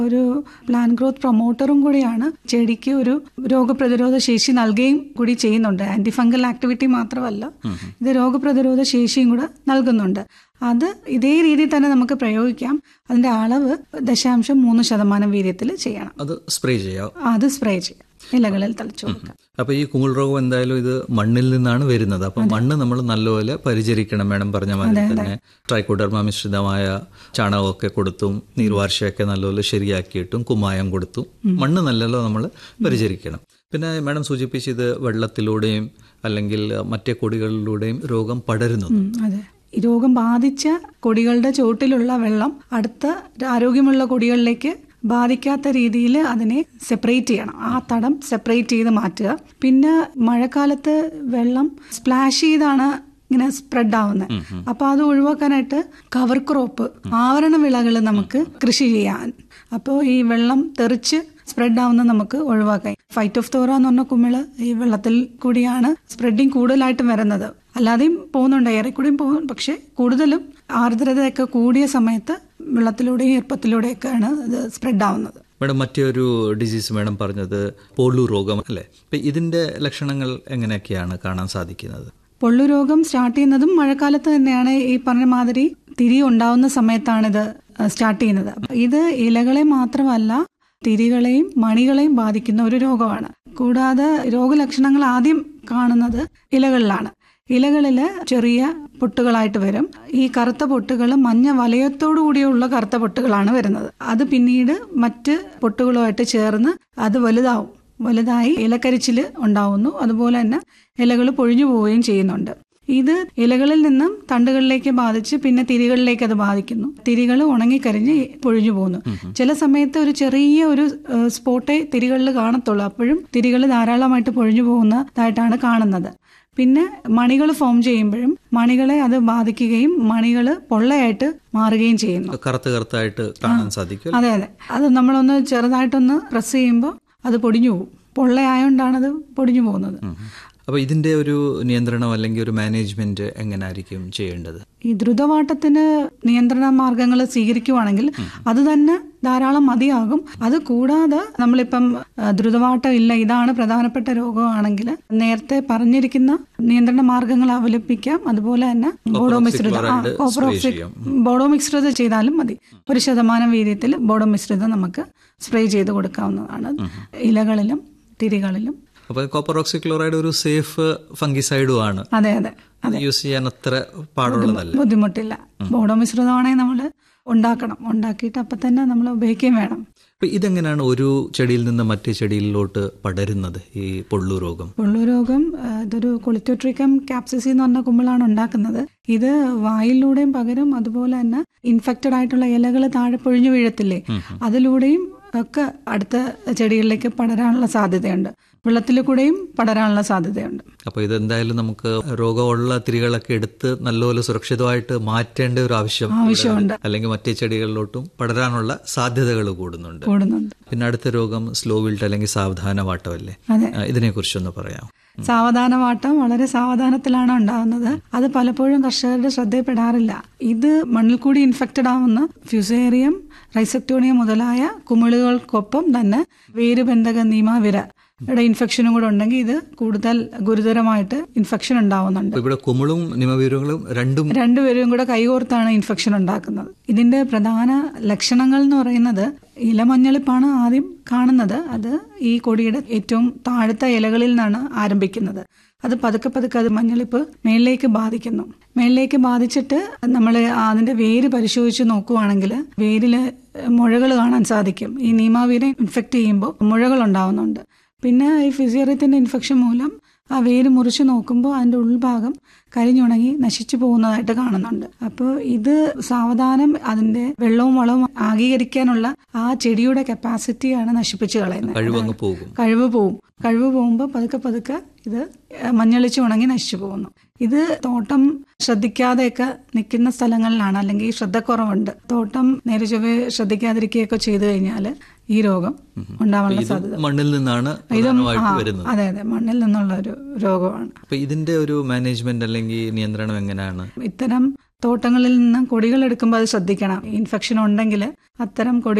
ഒരു plant growth പ്രൊമോട്ടറും കൂടിയാണ് ചെടിക്ക് ഒരു രോഗപ്രതിരോധ ശേഷി നൽകുകയും കൂടി ചെയ്യുന്നുണ്ട് ആന്റി ഫംഗൽ ആക്ടിവിറ്റി മാത്രമല്ല ഇത് രോഗപ്രതിരോധ ശേഷിയും കൂടെ നൽകുന്നുണ്ട് അത് ഇതേ രീതിയിൽ തന്നെ നമുക്ക് പ്രയോഗിക്കാം അതിന്റെ അളവ് ദശാംശം മൂന്ന് ശതമാനം വീര്യത്തിൽ ചെയ്യണം അത് സ്പ്രേ ചെയ്യാം അത് സ്പ്രേ ചെയ്യാം ഇലകളിൽ തളിച്ചു കൊടുക്കാം അപ്പൊ ഈ കുമിൾ രോഗം എന്തായാലും ഇത് മണ്ണിൽ നിന്നാണ് വരുന്നത് അപ്പൊ മണ്ണ് നമ്മൾ നല്ലപോലെ പരിചരിക്കണം മേഡം പറഞ്ഞ മാതിരി തന്നെ ട്രൈക്കോഡർമ മിശ്രിതമായ ചാണകമൊക്കെ കൊടുത്തും നീർവാർച്ചയൊക്കെ നല്ലപോലെ ശരിയാക്കിയിട്ടും കുമ്മായം കൊടുത്തും മണ്ണ് നല്ലല്ലോ നമ്മൾ പരിചരിക്കണം പിന്നെ മേഡം സൂചിപ്പിച്ച് ഇത് വെള്ളത്തിലൂടെയും അല്ലെങ്കിൽ മറ്റേ കൊടികളിലൂടെയും രോഗം പടരുന്നത് ഉം, അതെ ഈ രോഗം ബാധിച്ച കൊടികളുടെ ചോട്ടിലുള്ള വെള്ളം അടുത്ത ആരോഗ്യമുള്ള കൊടികളിലേക്ക് ബാധിക്കാത്ത രീതിയിൽ അതിനെ സെപ്പറേറ്റ് ചെയ്യണം ആ തടം സെപ്പറേറ്റ് ചെയ്ത് മാറ്റുക പിന്നെ മഴക്കാലത്ത് വെള്ളം സ്പ്ലാഷ് ചെയ്താണ് ഇങ്ങനെ സ്പ്രെഡ് ആവുന്നത് അപ്പൊ അത് ഒഴിവാക്കാനായിട്ട് കവർ ക്രോപ്പ് ആവരണ വിളകൾ നമുക്ക് കൃഷി ചെയ്യാൻ അപ്പോൾ ഈ വെള്ളം തെറിച്ച് സ്പ്രെഡ് ആവുന്നത് നമുക്ക് ഒഴിവാക്കാം ഫൈറ്റ് ഓഫ് തോറ എന്ന് പറഞ്ഞ കുമിള് ഈ വെള്ളത്തിൽ കൂടിയാണ് സ്പ്രെഡിങ് കൂടുതലായിട്ടും വരുന്നത് അല്ലാതെയും പോകുന്നുണ്ട് ഏറെക്കൂടിയും പോകും പക്ഷെ കൂടുതലും ആർദ്രതയൊക്കെ കൂടിയ സമയത്ത് വെള്ളത്തിലൂടെയും ഈർപ്പത്തിലൂടെയൊക്കെയാണ് ഇത് സ്പ്രെഡ് ആവുന്നത് മേഡം മറ്റൊരു ഡിസീസ് മേഡം പറഞ്ഞത് പോളു രോഗം അല്ലേ അപ്പൊ ഇതിന്റെ ലക്ഷണങ്ങൾ എങ്ങനെയൊക്കെയാണ് കാണാൻ സാധിക്കുന്നത് പൊള്ളു രോഗം സ്റ്റാർട്ട് ചെയ്യുന്നതും മഴക്കാലത്ത് തന്നെയാണ് ഈ പറഞ്ഞ മാതിരി തിരി ഉണ്ടാവുന്ന സമയത്താണ് ഇത് സ്റ്റാർട്ട് ചെയ്യുന്നത് ഇത് ഇലകളെ മാത്രമല്ല തിരികളെയും മണികളെയും ബാധിക്കുന്ന ഒരു രോഗമാണ് കൂടാതെ രോഗലക്ഷണങ്ങൾ ആദ്യം കാണുന്നത് ഇലകളിലാണ് ഇലകളിൽ ചെറിയ പൊട്ടുകളായിട്ട് വരും ഈ കറുത്ത പൊട്ടുകൾ മഞ്ഞ വലയത്തോടു കൂടിയുള്ള കറുത്ത പൊട്ടുകളാണ് വരുന്നത് അത് പിന്നീട് മറ്റ് പൊട്ടുകളുമായിട്ട് ചേർന്ന് അത് വലുതാവും വലുതായി ഇലക്കരിച്ചിൽ ഉണ്ടാവുന്നു അതുപോലെ തന്നെ ഇലകൾ പൊഴിഞ്ഞു പോവുകയും ചെയ്യുന്നുണ്ട് ഇത് ഇലകളിൽ നിന്നും തണ്ടുകളിലേക്ക് ബാധിച്ച് പിന്നെ തിരികളിലേക്ക് അത് ബാധിക്കുന്നു തിരികൾ ഉണങ്ങിക്കരിഞ്ഞ് പൊഴിഞ്ഞു പോകുന്നു ചില സമയത്ത് ഒരു ചെറിയ ഒരു ഏഹ്, സ്പോട്ടേ തിരികളിൽ കാണത്തുള്ളൂ അപ്പോഴും തിരികൾ ധാരാളമായിട്ട് പൊഴിഞ്ഞു പോകുന്നതായിട്ടാണ് കാണുന്നത് പിന്നെ മണികൾ ഫോം ചെയ്യുമ്പോഴും മണികളെ അത് ബാധിക്കുകയും മണികൾ പൊള്ളയായിട്ട് മാറുകയും ചെയ്യുന്നു കറുത്ത കറുത്തായിട്ട് കാണാൻ സാധിക്കും അതെ അതെ അത് നമ്മളൊന്ന് ചെറുതായിട്ടൊന്ന് പ്രസ് ചെയ്യുമ്പോൾ അത് പൊടിഞ്ഞു പോകും പൊള്ളയായോണ്ടാണ് അത് പൊടിഞ്ഞു പോകുന്നത് അപ്പൊ ഇതിന്റെ ഒരു നിയന്ത്രണം അല്ലെങ്കിൽ ഒരു മാനേജ്മെന്റ് എങ്ങനായിരിക്കും ചെയ്യേണ്ടത് ഈ ദ്രുതവാട്ടത്തിന് നിയന്ത്രണ മാർഗങ്ങൾ സ്വീകരിക്കുവാണെങ്കിൽ അത് തന്നെ ധാരാളം മതിയാകും അത് കൂടാതെ നമ്മളിപ്പം ആ, ദ്രുതവാട്ടം ഇല്ല ഇതാണ് പ്രധാനപ്പെട്ട രോഗമാണെങ്കിൽ നേരത്തെ പറഞ്ഞിരിക്കുന്ന നിയന്ത്രണ മാർഗങ്ങൾ അവലംബിക്കാം അതുപോലെ തന്നെ ബോഡോ മിശ്രിതം ആ, ക്ലോറൈഡ് കോപ്പറോക്സി സ്പ്രേ ചെയ്യാം. ബോഡോ മിശ്രിതം ചെയ്താലും മതി ഒരു ശതമാനം വീര്യത്തിൽ ബോഡോ മിശ്രിതം നമുക്ക് സ്പ്രേ ചെയ്ത് കൊടുക്കാവുന്നതാണ് ഇലകളിലും തിരികളിലും അപ്പൊ കോപ്പർ ഓക്സിക്ലോറൈഡ് ഒരു സേഫ് ഫംഗിസൈഡും ആണ് അതെ അതെ യൂസ് ചെയ്യാൻ അത്ര പാടുള്ളതല്ല ബുദ്ധിമുട്ടില്ല ബോഡോ മിശ്രിതമാണെങ്കിൽ നമ്മൾ ഉണ്ടാക്കണം ഉണ്ടാക്കിയിട്ട് അപ്പം തന്നെ നമ്മൾ ഉപയോഗിക്കുകയും വേണം അപ്പൊ ഇതെങ്ങനെയാണ് ഒരു ചെടിയിൽ നിന്ന് മറ്റേ ചെടിയിലോട്ട് പടരുന്നത് ഈ പൊള്ളു രോഗം പൊള്ളു രോഗം ആ, ഇതൊരു കൊളിറ്റോട്രിക്കം കാപ്സിസി എന്ന് പറഞ്ഞ കുമ്പിളാണ് ഉണ്ടാക്കുന്നത് ഇത് വായിലൂടെയും പകരും അതുപോലെ തന്നെ ഇൻഫെക്റ്റഡ് ആയിട്ടുള്ള ഇലകൾ താഴെ പൊഴിഞ്ഞു വീഴത്തില്ലേ അതിലൂടെയും ഒക്കെ അടുത്ത ചെടികളിലേക്ക് പടരാനുള്ള സാധ്യതയുണ്ട് വെള്ളത്തിൽ കൂടെയും പടരാനുള്ള സാധ്യതയുണ്ട് അപ്പൊ ഇതെന്തായാലും നമുക്ക് രോഗമുള്ള തിരികളൊക്കെ എടുത്ത് നല്ലപോലെ സുരക്ഷിതമായിട്ട് മാറ്റേണ്ട ഒരു ആവശ്യം ആവശ്യമുണ്ട്. അല്ലെങ്കിൽ മറ്റേ ചെടികളിലോട്ടും പടരാനുള്ള സാധ്യതകൾ കൂടുന്നുണ്ട് കൂടുന്നുണ്ട് പിന്നെ അടുത്ത രോഗം സ്ലോ വിൽട്ട് അല്ലെങ്കിൽ സാവധാന വാട്ടമല്ലേ അതെ ഇതിനെ കുറിച്ചൊന്ന് പറയാം സാവധാനമാട്ടം വളരെ സാവധാനത്തിലാണ് ഉണ്ടാകുന്നത് അത് പലപ്പോഴും കർഷകരുടെ ശ്രദ്ധയിൽപ്പെടാറില്ല ഇത് മണ്ണിൽ കൂടി ഇൻഫെക്റ്റഡ് ആവുന്ന ഫ്യൂസേറിയം റൈസെക്ടോണിയ മുതലായ കുമിളുകൾക്കൊപ്പം തന്നെ വേരുബന്ധക നീമാവിര യുടെ ഇൻഫെക്ഷനും കൂടെ ഉണ്ടെങ്കിൽ ഇത് കൂടുതൽ ഗുരുതരമായിട്ട് ഇൻഫെക്ഷൻ ഉണ്ടാവുന്നുണ്ട് അപ്പൊ ഇവിടെ കുമിളും നിമവീരങ്ങളും രണ്ടും രണ്ടുപേരും കൂടെ കൈകോർത്താണ് ഇൻഫെക്ഷൻ ഉണ്ടാക്കുന്നത് ഇതിന്റെ പ്രധാന ലക്ഷണങ്ങൾ എന്ന് പറയുന്നത് ഇലമഞ്ഞളിപ്പാണ് ആദ്യം കാണുന്നത് അത് ഈ കൊടിയുടെ ഏറ്റവും താഴത്തെ ഇലകളിൽ നിന്നാണ് ആരംഭിക്കുന്നത് അത് പതുക്കെ പതുക്കെ അത് മഞ്ഞളിപ്പ് മേളിലേക്ക് ബാധിക്കുന്നു മേളിലേക്ക് ബാധിച്ചിട്ട് നമ്മൾ അതിന്റെ വേര് പരിശോധിച്ച് നോക്കുവാണെങ്കിൽ വേരില് മുഴകൾ കാണാൻ സാധിക്കും ഈ നീമാവീരെ ഇൻഫെക്ട് ചെയ്യുമ്പോൾ മുഴകൾ ഉണ്ടാവുന്നുണ്ട് പിന്നെ ഈ ഫിസിയറിയത്തിന്റെ ഇൻഫെക്ഷൻ മൂലം ആ വേര് മുറിച്ച് നോക്കുമ്പോൾ അതിന്റെ ഉൾഭാഗം കരിഞ്ഞുണങ്ങി നശിച്ചു പോകുന്നതായിട്ട് കാണുന്നുണ്ട് അപ്പോൾ ഇത് സാവധാനം അതിന്റെ വെള്ളവും വളവും ആഗീകരിക്കാനുള്ള ആ ചെടിയുടെ കപ്പാസിറ്റിയാണ് നശിപ്പിച്ച് കളയുന്നത് കഴിവങ്ങ് പോകും കഴിവ് പോവും കഴിവ് പോകുമ്പോൾ പതുക്കെ പതുക്കെ ഇത് മഞ്ഞളിച്ച് ഉണങ്ങി നശിച്ചു പോകുന്നു ഇത് തോട്ടം ശ്രദ്ധിക്കാതെയൊക്കെ നിൽക്കുന്ന സ്ഥലങ്ങളിലാണ് അല്ലെങ്കിൽ ശ്രദ്ധക്കുറവുണ്ട് തോട്ടം നേരെ ചൊവ്വേ ശ്രദ്ധിക്കാതിരിക്കുകയൊക്കെ ചെയ്തു കഴിഞ്ഞാൽ ഈ രോഗം ഉണ്ടാവാനുള്ള സാധ്യത മണ്ണിൽ നിന്നാണ് പ്രധാനമായിട്ട് വരുന്നത് അതെ അതെ മണ്ണിൽ നിന്നുള്ള ഒരു രോഗമാണ് അപ്പൊ ഇതിന്റെ ഒരു മാനേജ്മെന്റ് അല്ലെങ്കിൽ നിയന്ത്രണം എങ്ങനെയാണ് ഇത്തരം തോട്ടങ്ങളിൽ നിന്ന് കൊടികൾ എടുക്കുമ്പോൾ അത് ശ്രദ്ധിക്കണം ഇൻഫെക്ഷൻ ഉണ്ടെങ്കിൽ അത്തരം കൊടി